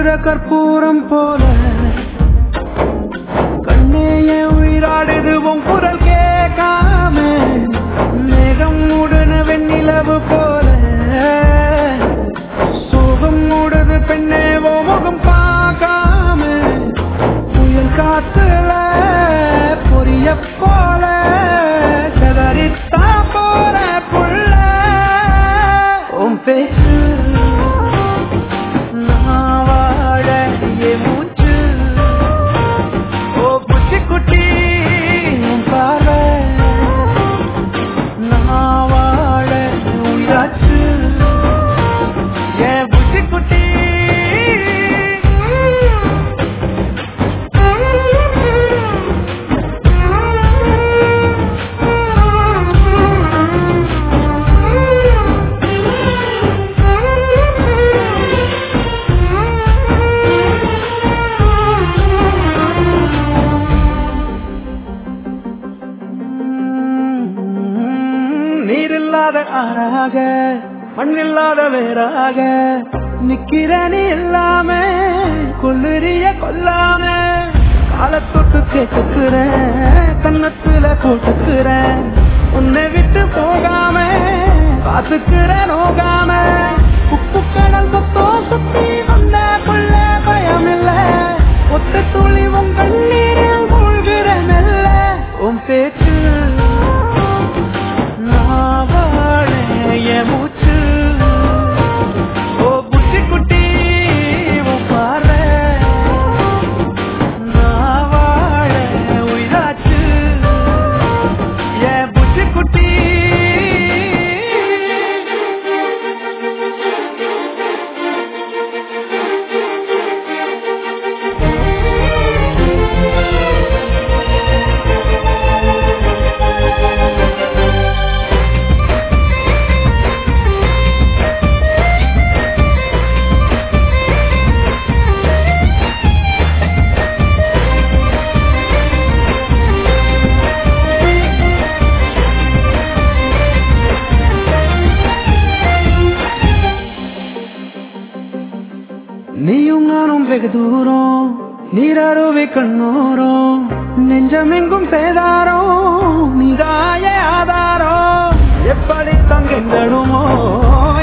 எரியுற கற்பூரம் போல கண்ணே என் உயிராடுது உன் குரல் கேட்காம மேகம் மூடுன வெண்ணிலவு போல சோகம் மூடுது பெண்ணே ஓ முகம் பார்க்காம புயல் காத்துல பொரிய போல செதறித்தா போற புள்ள உன் பேச்சு நான் வாழ என் மூச்சு ஓ குட்டி குட்டி உன் பார்வை நான் வாழ உயிராச்சு என் குட்டி குட்டி நீரில்லாத ஆறாக மண்ணில்லாத வேறாக நிக்கிற நீ இல்லாம கொல்லுறிய கொல்லாம காலத்தொட்டு கேட்டுக்கிறேன் கண்ணத்துல போட்டுக்கிறேன் உன்னை விட்டு போகாம பாத்துக்கிற நோகாம உப்பு கடல் சொத்தோ சுத்தி வந்த புள்ள பயம் இல்ல ஒத்த துளி உன் கண்ணீரில் மூழ்கிற மெல்ல உன் பேச்சு நான் வாழ என் மூச்சு ஓ குட்டி குட்டி உன் பார்வை நான் வாழ உயிராச்சு என் புட்டி குட்டி நீயும் நானும் வெகு தூரம் நீரருவி கண்ணோரம் நெஞ்சமெங்கும் சேதாரம் நீதாய ஆதாரம் எப்படி தங்கிடுமோ